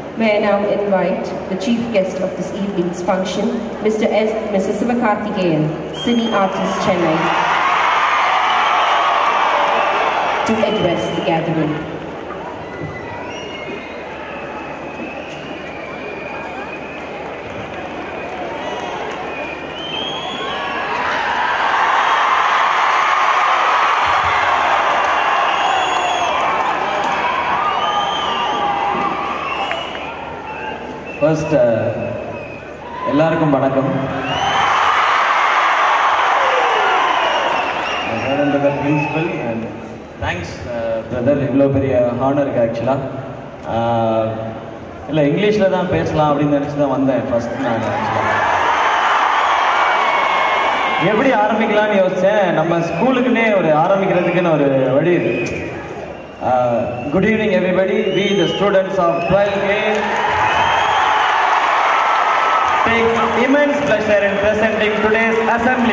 May I now invite the chief guest of this evening's function, Mr. S. Mr. Sivakarthikeyan, cine artist Chennai, to address the gathering. First எல்லாருக்கும் வணக்கம் principal and thanks brother இவ்வளோ பெரிய ஹானருக்கு ஆக்சுவலாக இல்லை இங்கிலீஷில் தான் பேசலாம் அப்படின்னு நினச்சி தான் வந்தேன் ஃபர்ஸ்ட் நான் ஆக்சுவலாக எப்படி ஆரம்பிக்கலாம்னு யோசித்தேன் நம்ம ஸ்கூலுக்குன்னே ஒரு ஆரம்பிக்கிறதுக்குன்னு ஒரு வழி இருக்கு good evening everybody we the students of twelve A takes immense pleasure in presenting today's assembly.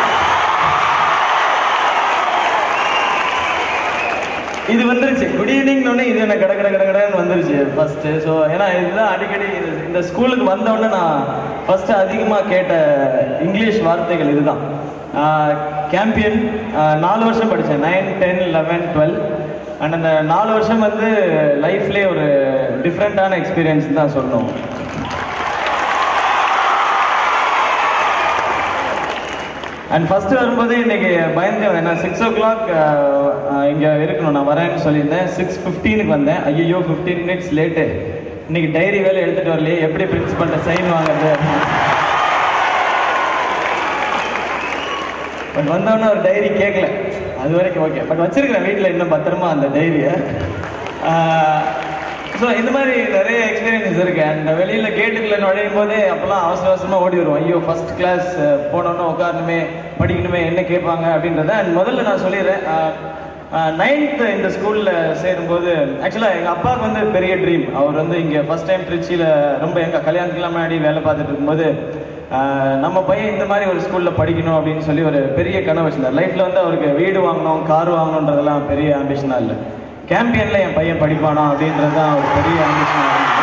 இது வந்துருச்சு குட் ஈவினிங் இது எனக்கு கட கட கட கடன்னு வந்துருச்சு ஃபர்ஸ்ட் ஸோ ஏன்னா இதுதான் அடிக்கடி இது- இந்த ஸ்கூலுக்கு வந்தோடனே நான் ஃபர்ஸ்ட் அதிகமாக கேட்ட இங்கிலீஷ் வார்த்தைகள் இதுதான் கேம்பியன் நாலு வருஷம் படித்தேன் nine ten eleven twelve and அந்த நாலு வருஷம் வந்து லைஃப்லேயே ஒரு டிஃப்ரெண்ட்டான எக்ஸ்பீரியன்ஸ் தான் சொல்லணும் அண்ட் ஃபர்ஸ்ட் வரும்போது இன்னைக்கு பயந்து ஏன்னா சிக்ஸ் ஓ கிளாக் இங்கே இருக்கணும் நான் வரேன்னு சொல்லியிருந்தேன் சிக்ஸ் ஃபிஃப்டீனுக்கு வந்தேன் ஐயோ ஃபிஃப்டீன் மினிட்ஸ் லேட்டு இன்னைக்கு டைரி வேலை எடுத்துட்டு வரலையே எப்படி பிரின்சிபல்கிட்ட சைன் வாங்குறது பட் வந்தோடனே ஒரு டைரி கேட்கல அது வரைக்கும் ஓகே பட் வச்சிருக்கிறேன் வீட்டில் இன்னும் பத்திரமா அந்த டைரியை ஸோ இந்த மாதிரி நிறைய எக்ஸ்பீரியன்ஸ் இருக்கு அண்ட் வெளியில் கேட்டுக்குள்ள நுழையும் போதே அப்போல்லாம் அவசர அவசரமாக ஓடி வருவோம் ஐயோ ஃபர்ஸ்ட் கிளாஸ் போனோன்னு உட்காரணுமே படிக்கணுமே என்ன கேட்பாங்க அப்படின்றத அண்ட் முதல்ல நான் சொல்லிடுறேன் நைன்த் இந்த ஸ்கூலில் சேரும்போது ஆக்சுவலாக எங்கள் அப்பாவுக்கு வந்து பெரிய ட்ரீம் அவர் வந்து இங்கே ஃபர்ஸ்ட் டைம் திருச்சியில் ரொம்ப எங்கள் கல்யாணத்துக்குலாம் முன்னாடி வேலை பார்த்துட்டு இருக்கும்போது ஆஹ் நம்ம பையன் இந்த மாதிரி ஒரு ஸ்கூலில் படிக்கணும் அப்படின்னு சொல்லி ஒரு பெரிய கனவு வச்சிருந்தார் லைஃப்பில் வந்து அவருக்கு வீடு வாங்கணும் கார் வாங்கணுன்றதெல்லாம் பெரிய ஆம்பிஷனாக இல்லை கேம்பியனில் என் பையன் படிப்பானா அப்படின்றது தான் ஒரு பெரிய ஆம்பிஷனாக இருந்தது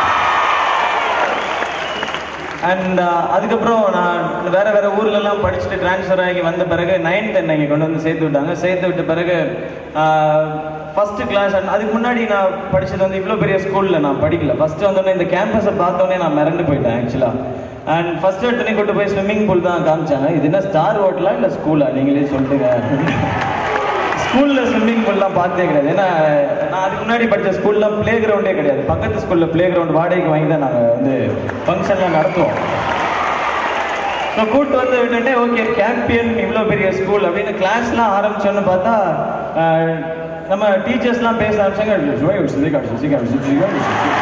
அண்ட் அதுக்கப்புறம் நான் வேற வேற ஊர்ல எல்லாம் படிச்சுட்டு ட்ரான்ஸ்ஃபர் ஆகி வந்த பிறகு நைன்த் என்னை இங்கே கொண்டு வந்து சேர்த்து விட்டாங்க சேர்த்து விட்ட பிறகு ஃபர்ஸ்ட் கிளாஸ் அண்ட் அதுக்கு முன்னாடி நான் படிச்சது வந்து இவ்வளோ பெரிய ஸ்கூலில் நான் படிக்கல ஃபர்ஸ்ட் வந்தோடனே இந்த கேம்பஸை பார்த்தோன்னே நான் மிரண்டு போயிட்டேன் ஆக்சுவலாக அண்ட் ஃபர்ஸ்ட் எடுத்தோடனே கூட்டு போய் ஸ்விம்மிங் பூல் தான் காமிச்சாங்க இது என்ன ஸ்டார் ஹோட்டலா இல்லை ஸ்கூலா நீங்களே சொல்லிட்டுங்க ஸ்கூலில் ஸ்விம்மிங் பூல்லாம் பார்த்தே கிடையாது ஏன்னா நான் அதுக்கு முன்னாடி படித்த ஸ்கூல்லாம் ப்ளே கிரவுண்டே கிடையாது பக்கத்து ஸ்கூலில் ப்ளே கிரவுண்ட் வாடகைக்கு வாங்கி தான் நாங்கள் வந்து ஃபங்க்ஷன்லாம் நடத்துவோம் ஸோ கூட்டு வந்து விட்டுட்டு ஓகே கேம்பியன் இவ்வளோ பெரிய ஸ்கூல் அப்படின்னு கிளாஸ்லாம் ஆரம்பிச்சோன்னு பார்த்தா ஆஹ், நம்ம டீச்சர்ஸ்லாம் பேச ஆரம்பிச்சாங்க "சுவை, சுசிகா, சுசிகா, சுசிகா, சுசிகா."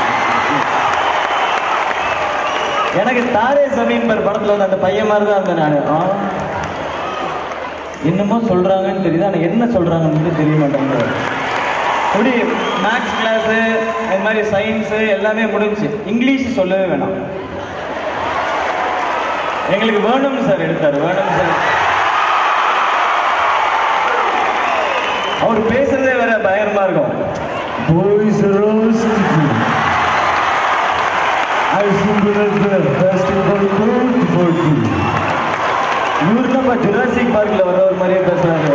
எனக்கு தாரே சமீன் பர் படத்தில் வந்து அந்த பையன் மாதிரி தான் இருந்தேன் நான் ஆ என்னமோ சொல்றாங்கன்னு தெரியுது ஆனால் என்ன சொல்றாங்கன்னு தெரிய மாட்டாங்க இப்படி மேக்ஸ் கிளாஸு அது மாதிரி சயின்ஸு எல்லாமே முடிஞ்சுச்சு இங்கிலீஷ் சொல்லவே வேணாம் எங்களுக்கு வேணும் சார் எடுத்தார் வேணும் சார் அவர் பேசுறதே வேற பயங்கரமா இருக்கும் boys rose I symbolize the basketball court for you. இவர் நம்ம ஜுராசிக் பார்க்ல வர ஒரு மாதிரியே பேசுறாரு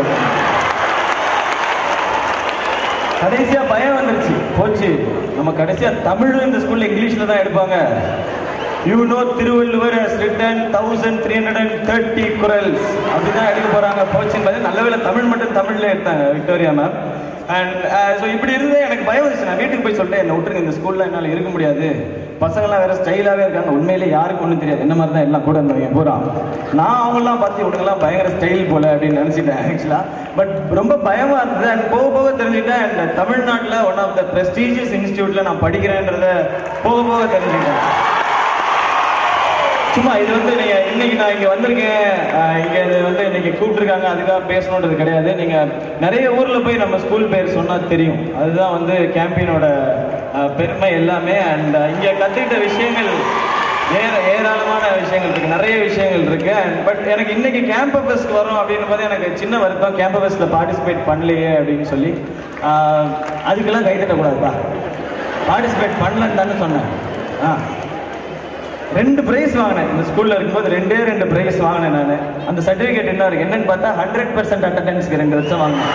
கடைசியா பயம் வந்துருச்சு போச்சு நம்ம கடைசியா தமிழும் இந்த ஸ்கூல்ல இங்கிலீஷ்ல தான் எடுப்பாங்க you know Thiruvalluvar has written thousand three hundred and thirty kurals அப்படிதான் எடுக்க போறாங்க போச்சுன்னு பார்த்து நல்ல வேளை தமிழ் மட்டும் தமிழ்ல எடுத்தாங்க விக்டோரியா மேம் அண்ட் ஸோ இப்படி இருந்தே எனக்கு பயம் வந்துச்சு நான் வீட்டுக்கு போய் சொல்லிட்டேன் என்ன விட்டுருங்க இந்த ஸ்கூல்ல என்னால் இருக்க முடியாது பசங்களாம் வேற ஸ்டைலாவே இருக்காங்க உண்மையிலே யாருக்கும் ஒன்றும் தெரியாது என்ன மாதிரி தான் எல்லாம் கூட இருந்தவங்க பூரா நான் அவங்களாம் பார்த்து இவனுங்கெல்லாம் பயங்கர ஸ்டைல் போல அப்படின்னு நினச்சிட்டேன் ஆக்சுவலா பட் ரொம்ப பயமா இருந்தது அண்ட் போக போக தெரிஞ்சுக்கிட்டேன் அண்ட் தமிழ்நாட்டில் ஒன் ஆஃப் த ப்ரெஸ்டீஜியஸ் இன்ஸ்டியூட்ல நான் படிக்கிறேன்றத போக போக தெரிஞ்சுக்கிட்டேன் சும்மா இது வந்து நீங்க இன்னைக்கு நான் இங்க வந்திருக்கேன் ஆஹ் இங்க இது வந்து இன்னைக்கு கூப்பிட்டுருக்காங்க அதுக்காக பேசணுன்றது கிடையாது நீங்க நிறைய ஊர்ல போய் நம்ம ஸ்கூல் பேர் சொன்னா தெரியும் அதுதான் வந்து கேம்பெயினோட பெருமை எல்லாமே அண்ட் இங்க கத்துக்கிட்ட விஷயங்கள் ஏற ஏராளமான விஷயங்கள் இருக்கு நிறைய விஷயங்கள் இருக்கு அண்ட் பட் எனக்கு இன்னைக்கு கேம்பஸ் வரும் அப்படின்னு போது எனக்கு சின்ன வருத்தம் கேம்பஸ்ல பார்ட்டிசிபேட் பண்ணலையே அப்படின்னு சொல்லி ஆஹ் அதுக்கெல்லாம் கை தட்டக்கூடாதுப்பா பார்ட்டிசிபேட் பண்ணலன்னு தானே சொன்னேன் ஆ ரெண்டு பிரைஸ் வாங்கினேன் இந்த ஸ்கூல்ல இருக்கும்போது ரெண்டே ரெண்டு பிரைஸ் வாங்கினேன் நான் அந்த சர்டிஃபிகேட் என்ன இருக்கு என்னன்னு பார்த்தா ஹண்ட்ரட் பர்சன்ட் அட்டண்டன்ஸ்க்கு ரெண்டு வருஷம் வாங்கினேன்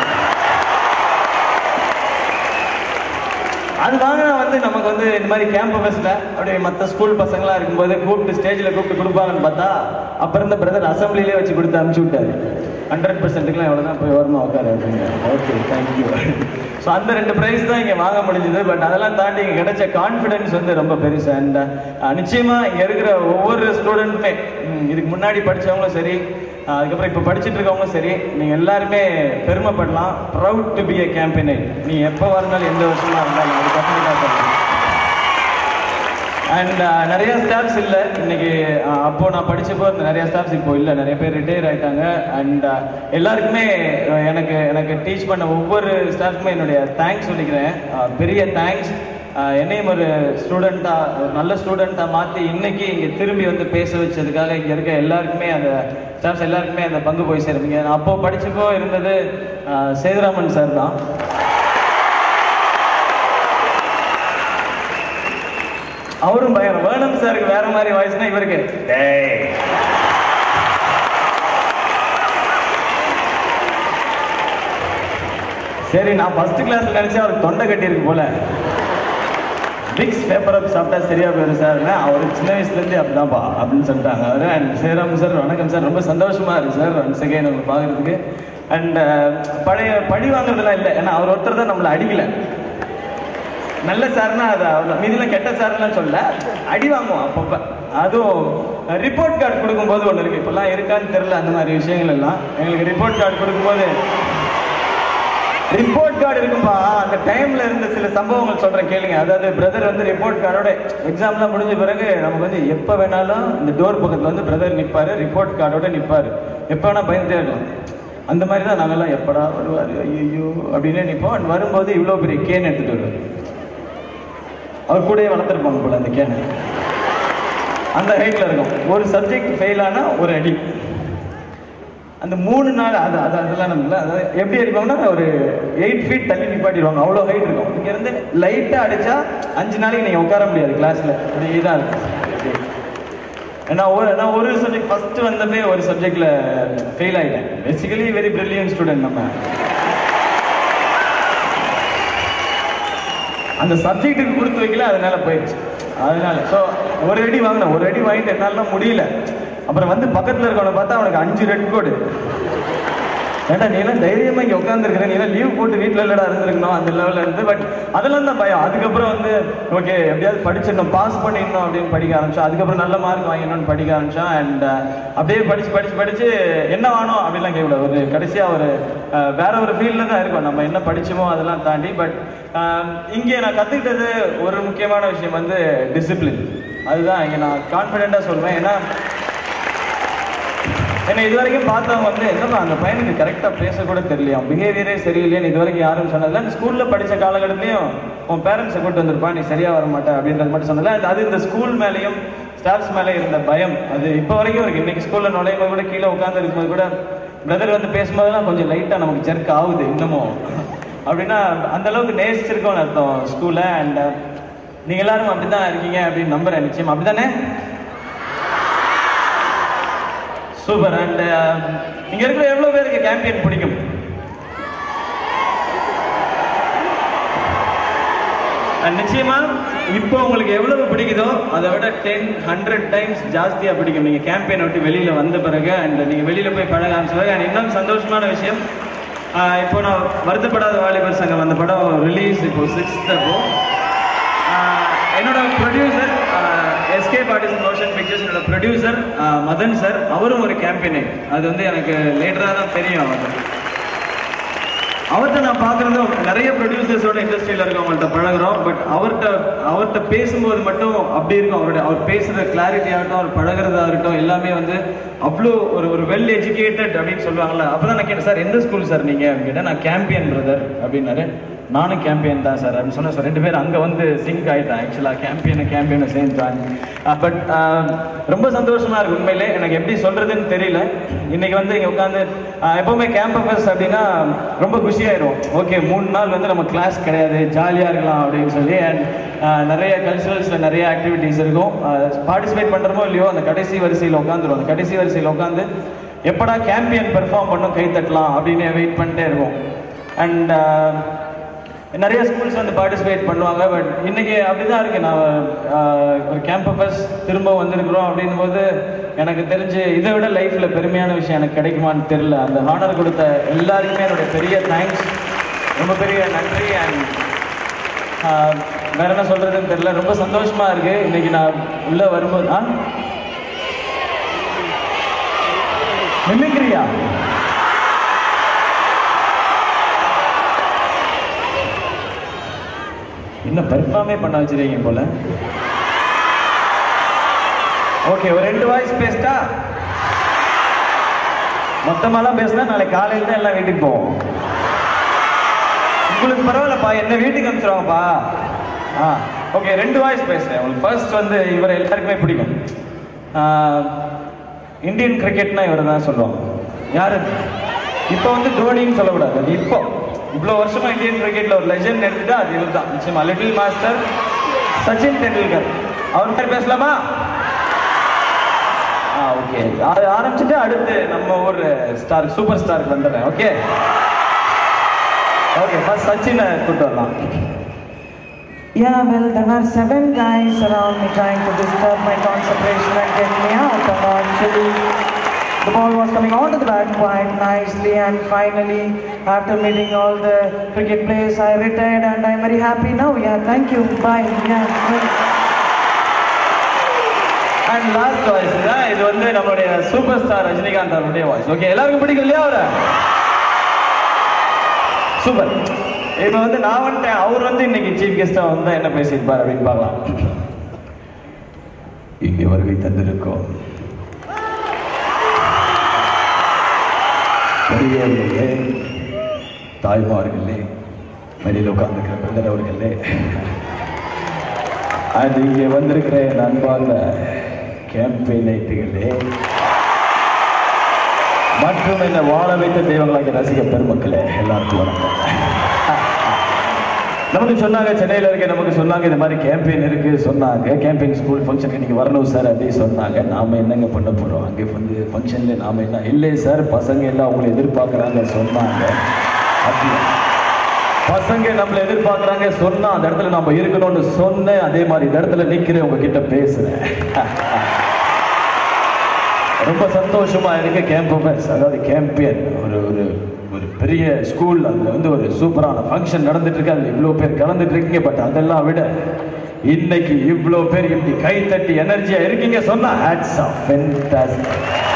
அது வாங்கினா வந்து நமக்கு வந்து இந்த மாதிரி கேம்பஸில் அப்படியே மற்ற ஸ்கூல் பசங்களாம் இருக்கும்போது கூப்பிட்டு ஸ்டேஜில் கூப்பிட்டு கொடுப்பாங்கன்னு பார்த்தா அப்போ இருந்த பிரதர் அசம்பிளிலே வச்சு கொடுத்து அனுப்பிச்சு விட்டாரு ஹண்ட்ரட் பர்சன்ட்டுக்குலாம் எவ்வளோ தான் போய் வரணும் உட்காரு அப்படின்னு ஓகே தேங்க்யூ ஸோ அந்த ரெண்டு ப்ரைஸ் தான் இங்கே வாங்க முடிஞ்சது பட் அதெல்லாம் தாண்டி இங்கே கிடைச்ச கான்ஃபிடன்ஸ் வந்து ரொம்ப பெருசு அண்ட் நிச்சயமாக இங்கே இருக்கிற ஒவ்வொரு ஸ்டூடெண்ட்டுமே இதுக்கு முன்னாடி படித்தவங்களும் சரி அஹ் அதுக்கப்புறம் இப்போ படிச்சுட்டு இருக்கவங்களும் சரி நீங்கள் எல்லாருமே பெருமைப்படலாம் proud to be a campaigner நீ எப்போ வரனாலும் எந்த வருஷமா இருந்தாலும் அது டெஃபினட்டாக சொல்லலாம் அண்ட் நிறைய ஸ்டாஃப்ஸ் இல்லை இன்னைக்கு அஹ், அப்போ நான் படிச்சப்போ இந்த நிறைய ஸ்டாஃப்ஸ் இப்போ இல்லை நிறைய பேர் ரிட்டையர் ஆயிட்டாங்க அண்ட் எல்லாருக்குமே அஹ், எனக்கு எனக்கு டீச் பண்ண ஒவ்வொரு ஸ்டாஃப்க்குமே என்னுடைய தேங்க்ஸ் சொல்லிக்கிறேன் அஹ், பெரிய தேங்க்ஸ் என்னையும் ஒரு ஸ்டூடெண்ட்டாக ஒரு நல்ல ஸ்டூடெண்ட்டாக மாற்றி இன்னைக்கு இங்கே திரும்பி வந்து பேச வச்சதுக்காக இங்கே இருக்க எல்லாருக்குமே அந்த ஸ்டாஃப்ஸ் எல்லாருக்குமே அந்த பங்கு போய் சேருவீங்க நான் அப்போ படிச்சப்போ இருந்தது அஹ், சேதுராமன் சார் தான் அவரும் பயங்கரம் வேணும் சாருக்கு வேற மாதிரி வாய்ஸ்னா இவருக்கு டேய் சரி நான் ஃபர்ஸ்ட் கிளாஸ்ல நினைச்சேன் அவர் தொண்டை கட்டி இருக்கு போல விக்ஸ் பேப்பர் அப் சாப்பிட்டா சரியா போயிடும் சார் அவர் சின்ன வயசுலேருந்தே அப்படிதான்ப்பா அப்படின்னு சொல்லிட்டாங்க அவர் அண்ட் சேரம் சார் வணக்கம் சார் ரொம்ப சந்தோஷமா இருக்கு சார் ஒன்ஸ் அகைன் நம்ம பார்க்கறதுக்கு அண்ட் பழைய பழி வாங்குறதுலாம் இல்லை ஏன்னா அவர் ஒருத்தர் தான் நம்மளை அடிக்கல நல்ல சார்னா அது அவ்வளோ மீதிலாம் கெட்ட சார்லாம் சொல்ல அடி வாங்குவோம் அப்பப்போ அதுவும் ரிப்போர்ட் கார்டு கொடுக்கும்போது ஒன்று இருக்கு இப்போல்லாம் இருக்கான்னு தெரியல அந்த மாதிரி விஷயங்கள் எல்லாம் எங்களுக்கு ரிப்போர்ட் கார்டு கொடுக்கும்போது ரிப்போர்ட் கார்டு இருக்கும்பா அந்த டைம்ல இருந்த சில சம்பவங்கள் சொல்றேன் கேளுங்க அதாவது பிரதர் வந்து ரிப்போர்ட் கார்டோட எக்ஸாம்லாம் முடிஞ்ச பிறகு நமக்கு வந்து எப்போ வேணாலும் இந்த டோர் பக்கத்துல வந்து பிரதர் நிப்பாரு ரிப்போர்ட் கார்டோட நிப்பாரு எப்போ வேணா பயந்துட்டே இருக்கலாம் அந்த மாதிரி தான் நாங்கெல்லாம் எப்படா வருவாரு ஐயோ அப்படின்னு நிற்போம் and வரும்போது இவ்வளோ பெரிய கேன் எடுத்துட்டு வருவார் அவர் கூடயே வளர்த்துருப்பாங்க போல அந்த கேனை அந்த ஹைட்ல இருக்கும் ஒரு சப்ஜெக்ட் ஃபெயில் ஆனா ஒரு அடி அந்த மூணு நாள் அது அது அதெல்லாம் நம்ம அதாவது எப்படி அடிப்பாங்கன்னா ஒரு எயிட் ஃபீட் தள்ளி நிப்பாட்டிடுவாங்க அவ்வளோ ஹைட் இருக்கும் இங்க இருந்து லைட்டா அடிச்சா அஞ்சு நாளைக்கு நீங்க உட்கார முடியாது கிளாஸ்ல அப்படி இதாக இருக்கும் நான் ஒரு நான் ஒரு சப்ஜெக்ட் ஃபர்ஸ்ட் வந்தப்பே ஒரு சப்ஜெக்ட்ல ஃபெயில் ஆயிட்டேன் பேசிக்கலி வெரி பிரில்லியன்ட் ஸ்டூடெண்ட் நம்ம அந்த சப்ஜெக்ட்டுக்கு கொடுத்து வைக்கல அதனால போயிடுச்சு அதனால ஸோ ஒரு அடி வாங்கினேன் ஒரு அடி வாங்கிட்டு என்னால முடியல அப்புறம் வந்து பக்கத்துல இருக்கவனை பார்த்தா அவனுக்கு அஞ்சு ரெட் கோடு ஏன்டா நீ எல்லாம் தைரியமா இங்க உட்காந்துருக்கிற நீ எல்லாம் லீவ் போட்டு வீட்டுல இல்லடா இருந்திருக்கணும் அந்த லெவல்ல இருந்து பட் அதெல்லாம் தான் பயம் அதுக்கப்புறம் வந்து ஓகே எப்படியாவது படிச்சிடணும் பாஸ் பண்ணிடணும் அப்படின்னு படிக்க ஆரம்பிச்சோம் அதுக்கப்புறம் நல்ல மார்க் வாங்கிடணும்னு படிக்க ஆரம்பிச்சோம் அண்ட் அப்படியே படிச்சு படிச்சு படிச்சு என்ன வேணும் அப்படிலாம் கேட்கக்கூடாது ஒரு கடைசியா ஒரு அஹ், வேற ஒரு ஃபீல்ட்ல தான் இருக்கும் நம்ம என்ன படிச்சோமோ அதெல்லாம் தாண்டி பட் இங்கே நான் கத்துக்கிட்டது ஒரு முக்கியமான விஷயம் வந்து டிசிப்ளின் அதுதான் இங்க நான் கான்ஃபிடென்ட்டா சொல்லுவேன் ஏன்னா என்னை இது வரைக்கும் பார்த்தவங்க வந்து என்னப்பா அந்த பையனுக்கு கரெக்டாக பேசக்கூட தெரியலையா பிஹேவியரே சரியில்லைன்னு இது வரைக்கும் யாரும் சொன்னதில்ல இந்த ஸ்கூலில் படித்த காலகட்டத்திலையும் உன் பேரண்ட்ஸை கூட்டு வந்திருப்பா நீ சரியாக வர மாட்டே அப்படின்றது மட்டும் சொன்னதில்ல And அது இந்த ஸ்கூல் மேலேயும் ஸ்டாஃப்ஸ் மேலே இருந்த பயம் அது இப்போ வரைக்கும் இருக்கு இன்னைக்கு ஸ்கூலில் நுழையும் போது கூட கீழே உட்காந்து இருக்கும்போது கூட பிரதர் வந்து பேசும்போதெல்லாம் கொஞ்சம் லைட்டாக நமக்கு ஜெர்க் ஆகுது இன்னமும் அப்படின்னா அந்த அளவுக்கு நேசிச்சிருக்கோம்னு அர்த்தம் ஸ்கூலை அண்ட் நீங்க எல்லாரும் அப்படிதான் இருக்கீங்க அப்படின்னு நம்புறேன் நிச்சயம் அப்படிதானே சூப்பர் அண்ட் இங்க இருக்கிற எவ்வளவு பேருக்கு கேம்பியன் பிடிக்கும் And நிச்சயமா இப்போ உங்களுக்கு எவ்வளவு பிடிக்குதோ அதை விட டென் ஹண்ட்ரட் டைம்ஸ் ஜாஸ்தியா பிடிக்கும் நீங்க கேம்பெயின் விட்டு வெளியில வந்த பிறகு அண்ட் நீங்க வெளியில போய் பழக ஆரம்பிச்ச பிறகு and இன்னும் சந்தோஷமான விஷயம் ஆஹ் இப்போ நான் வருத்தப்படாத வாலிபர் சங்கம் அந்த படம் ரிலீஸ் இப்போ சிக்ஸ்த் அப்போ ஆஹ் என்னோட producer SK artist motion pictures என்னோட ப்ரொடியூசர் மதன் சார் அவரும் ஒரு கேம்பெயினர் அது வந்து எனக்கு லேட்டராக தான் தெரியும் அவர் அவர்கிட்ட நான் பார்க்குறது நிறைய ப்ரொடியூசர்ஸோட இண்டஸ்ட்ரியில் இருக்கவங்கள்ட்ட பழகுறோம் பட் அவர்கிட்ட அவர்கிட்ட பேசும்போது மட்டும் அப்படி இருக்கும் அவருடைய அவர் பேசுகிற கிளாரிட்டி ஆகட்டும் அவர் பழகுறதா இருக்கட்டும் எல்லாமே வந்து அவ்வளோ ஒரு ஒரு வெல் எஜுகேட்டட் அப்படின்னு சொல்லுவாங்கல்ல அப்போ தான் நான் கேட்டேன் சார் எந்த ஸ்கூல் சார் நீங்கள் அப்படின்னு கேட்டேன் நான் கேம்பியன் பிரதர் அப்படின்னாரு நானும் கேம்பியன் தான் சார் அப்படின்னு சொன்னேன் சார் ரெண்டு பேரும் அங்கே வந்து சிங்க் ஆகிட்டேன் ஆக்சுவலாக கேம்பியனை கேம்பியனை சேர்ந்தான் பட் ரொம்ப சந்தோஷமா இருக்கு உண்மையிலே எனக்கு எப்படி சொல்றதுன்னு தெரியல இன்னைக்கு வந்து இங்கே உட்காந்து எப்பவுமே கேம்பஸ் அப்படின்னா ரொம்ப குஷியாயிரும் ஓகே மூணு நாள் வந்து நம்ம கிளாஸ் கிடையாது ஜாலியாக இருக்கலாம் அப்படின்னு சொல்லி அண்ட் நிறைய கல்ச்சுரல்ஸில் நிறைய ஆக்டிவிட்டீஸ் இருக்கும் பார்ட்டிசிபேட் பண்ணுறமோ இல்லையோ அந்த கடைசி வரிசையில் உட்காந்துரும் அந்த கடைசி வரிசையில் உட்காந்து எப்படா கேம்பியன் பெர்ஃபார்ம் பண்ணும் கை தட்டலாம் அப்படின்னு வெயிட் பண்ணிட்டே இருக்கும் அண்ட் நிறைய ஸ்கூல்ஸ் வந்து பார்ட்டிசிபேட் பண்ணுவாங்க பட் இன்னைக்கு அப்படிதான் இருக்கு நான் ஆஹ், ஒரு கேம்பஸ் திரும்ப வந்திருக்கிறோம் அப்படின்னும் போது எனக்கு தெரிஞ்சு இதை விட லைஃப்ல பெருமையான விஷயம் எனக்கு கிடைக்குமான்னு தெரியல அந்த ஹானர் கொடுத்த எல்லாருக்குமே என்னுடைய பெரிய தேங்க்ஸ் ரொம்ப பெரிய நன்றி அண்ட் வேற என்ன சொல்றதுன்னு தெரியல ரொம்ப சந்தோஷமா இருக்கு இன்னைக்கு நான் உள்ள வரும்போது ஆ மிமிக்ரியா இன்னும் பெர்ஃபார்மே பண்ண வச்சிருக்கீங்க போல ஓகே ஒரு ரெண்டு வாய்ஸ் பேசிட்டா மொத்தமாலாம் பேசினா நாளைக்கு காலையில தான் எல்லாம் வீட்டுக்கு போவோம் உங்களுக்கு பரவாயில்லப்பா என்ன வீட்டுக்கு அனுப்பிச்சிருவாங்கப்பா ஆ ஓகே ரெண்டு வாய்ஸ் பேசுறேன் உங்களுக்கு ஃபர்ஸ்ட் வந்து இவரை எல்லாருக்குமே பிடிக்கும் ஆஹ், இந்தியன் கிரிக்கெட்னா இவரை தான் சொல்லுவாங்க யாரு இப்போ வந்து தோனின்னு சொல்லக்கூடாது அது இப்போ இவ்வளோ வருஷமா இந்தியன் கிரிக்கெட்ல ஒரு லெஜெண்ட் எடுத்துட்டா அது இவர் தான் நிச்சயமா லிட்டில் மாஸ்டர் சச்சின் டெண்டுல்கர் அவர் பேர் பேசலாமா ஆ ஓகே அது ஆரம்பிச்சுட்டு அடுத்து நம்ம ஊர் ஸ்டார் சூப்பர் ஸ்டாருக்கு வந்துடுறேன் ஓகே ஓகே ஃபர்ஸ்ட் சச்சினை கூட்டு வரலாம் Yeah, well, there were seven guys around me trying to disturb my concentration and get me out. And actually, the ball was coming onto the bat quite nicely. And finally, after meeting all the cricket players, I retired and I'm very happy now. Yeah, thank you. Bye. Yeah. well. And last voice தான் இது வந்து நம்மளுடைய super star Rajinikanth அவருடைய voice okay எல்லாருக்கும் பிடிக்கும் இல்லையா அவரை super இப்போ வந்து நான் வந்துட்டேன் அவர் வந்து இன்னைக்கு சீஃப் கெஸ்டா வந்தா என்ன பேசியிருப்பார் அப்படின்னு பார்க்கலாம் இங்கே வருகை தந்திருக்கோம் பெரியவர்களே தாய்மார்களே வெளியில் உட்கார்ந்துக்கிற பிரதர் அவர்களே அது இங்கே வந்திருக்கிற என் அன்பார்ந்த கேம்பெயின் ஐட்டுகளே மற்றும் என்னை வாழ வைத்த தெய்வங்களாகிய ரசிக பெருமக்களே எல்லாருக்கும் வணக்கம் நமக்கு சொன்னாங்க சென்னையில் இருக்க நமக்கு சொன்னாங்க இந்த மாதிரி கேம்பெயின் இருக்கு சொன்னாங்க கேம்பெயின் ஸ்கூல் ஃபங்க்ஷனுக்கு நீங்க வரணும் சார் அப்படி சொன்னாங்க நாம என்னங்க பண்ண போறோம் அங்கே வந்து ஃபங்க்ஷன்ல நாம என்ன இல்லை சார் பசங்க எல்லாம் உங்களை எதிர்பார்க்கறாங்க சொன்னாங்க அப்படியா பசங்க நம்மளை எதிர்பார்க்கறாங்க சொன்னா அந்த இடத்துல நம்ம இருக்கணும்னு சொன்னேன் அதே மாதிரி இந்த இடத்துல நிக்கிறேன் உங்ககிட்ட பேசுறேன் ரொம்ப சந்தோஷமா இருக்கு கேம்பஸ் அதாவது கேம்பியன் ஒரு ஒரு ஒரு பெரிய ஸ்கூல் அதுல வந்து ஒரு சூப்பரான ஃபங்க்ஷன் நடந்துட்டு இருக்கு அதுல இவ்வளவு பேர் கலந்துட்டு இருக்கீங்க பட் அதெல்லாம் விட இன்னைக்கு இவ்வளவு பேர் இப்படி கை தட்டி எனர்ஜியா இருக்கீங்க சொன்னா ஹேட்ஸ் ஆஃப் ஃபென்டாஸ்டிக்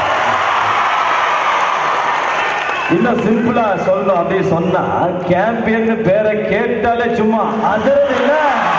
இன்னும் சிம்பிளா சொல்லணும் அப்படி சொன்னா கேம்பியன் பேரை கேட்டாலே சும்மா அதறது இல்ல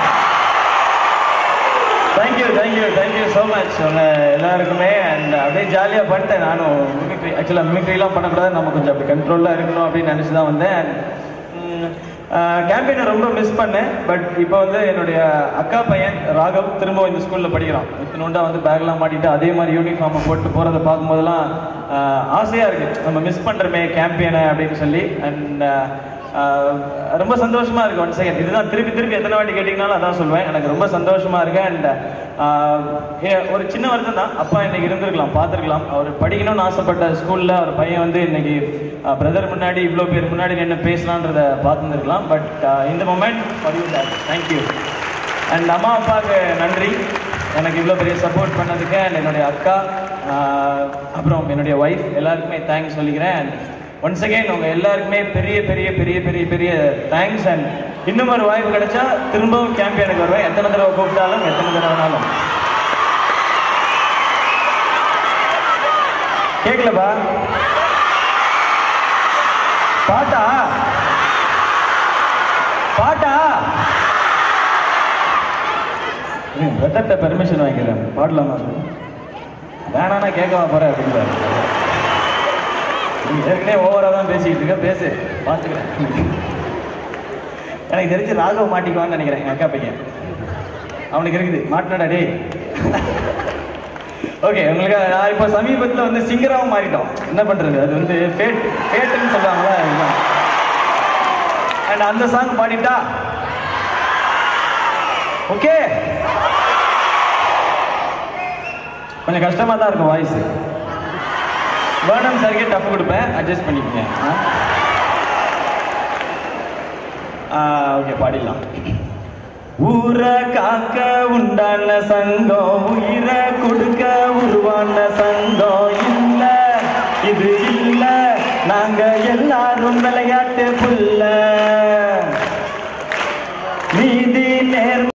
thank you thank you thank you so much உங்க எல்லாருக்குமே அண்ட் அப்படியே ஜாலியாக பண்ணிட்டேன் நானும் மிமிக்ரி ஆக்சுவலாக மிமிக்ரிலாம் பண்ணக்கூடாது நம்ம கொஞ்சம் அப்படி கண்ட்ரோலாக இருக்கணும் அப்படின்னு நினச்சி தான் வந்தேன் கேம்பெயினை ரொம்ப மிஸ் பண்ணேன் பட் இப்போ வந்து என்னுடைய அக்கா பையன் ராகவ் திரும்ப இந்த ஸ்கூலில் படிக்கிறான் இத்தினோண்டா வந்து பேக்லாம் மாட்டிட்டு அதே மாதிரி யூனிஃபார்மை போட்டு போகிறத பார்க்கும்போதெல்லாம் ஆசையாக இருக்குது நம்ம மிஸ் பண்ணுறோமே கேம்பியனை அப்படின்னு சொல்லி அண்ட் ரொம்ப சந்தோஷமா இருக்கு ஒன் செகண்ட் இதுதான் திருப்பி திருப்பி எத்தனை வாட்டி கேட்டிங்கனாலும் அதான் சொல்லுவேன் எனக்கு ரொம்ப சந்தோஷமா இருக்கு அண்ட் ஒரு சின்ன வருத்தம் தான் அப்பா இன்னைக்கு இருந்திருக்கலாம் பார்த்துருக்கலாம் அவர் படிக்கணும்னு ஆசைப்பட்ட ஸ்கூல்ல அவர் பையன் வந்து இன்னைக்கு பிரதர் முன்னாடி இவ்வளோ பேர் முன்னாடி என்ன பேசலான்றத பார்த்துருந்துருக்கலாம் பட் இந்த மொமெண்ட் பதிவு தேங்க்யூ அண்ட் அம்மா அப்பாவுக்கு நன்றி எனக்கு இவ்வளோ பெரிய சப்போர்ட் பண்ணதுக்கு அண்ட் என்னுடைய அக்கா ஆஹ், அப்புறம் என்னுடைய ஒய்ஃப் எல்லாருக்குமே தேங்க்ஸ் சொல்லிக்கிறேன் அண்ட் ஒன்ஸ் அகைன் உங்க எல்லாருக்குமே பெரிய பெரிய பெரிய பெரிய பெரிய தேங்க்ஸ் அண்ட் இன்னும் ஒரு வாய்ப்பு கிடைச்சா திரும்பவும் கேம்பியனுக்கு வருவேன் எத்தனை தடவை கூப்பிட்டாலும் எத்தனை தடவை வேணாலும் கேட்கலப்பா பாட்டா பாட்டா பிரதர்கிட்ட பெர்மிஷன் வாங்கிக்கிறேன் பாடலாமா வேணானா கேட்கவா போறேன் அப்படின்றாரு நீ ஏற்கனவே ஓவரா தான் பேசிக்கிட்டு இருக்க பேசு பார்த்துக்கிறேன் எனக்கு தெரிஞ்சு ராகவ் மாட்டிக்குவான்னு நினைக்கிறேன் என் அக்கா பையன் அவனுக்கு இருக்குது மாட்டினடா டேய் ஓகே உங்களுக்கு நான் இப்போ சமீபத்தில் வந்து சிங்கராகவும் மாறிட்டோம் என்ன பண்றது அது வந்து ஃபேட் ஃபேட்டுன்னு சொல்லுவாங்களா இதுதான் அண்ட் அந்த சாங் பாடிட்டா ஓகே கொஞ்சம் கஷ்டமா தான் இருக்கும் வாய்ஸ் வேர்னம் சார்க்கே டஃப் கொடுப்பேன் அட்ஜஸ்ட் பண்ணிக்கங்க ஓகே பாடிடலாம் ஊரை காக்க உண்டான சங்கம் உயிரை கொடுக்க உருவான சங்கம் இல்ல இது இல்ல நாங்க எல்லாரும் விளையாட்டு புல்ல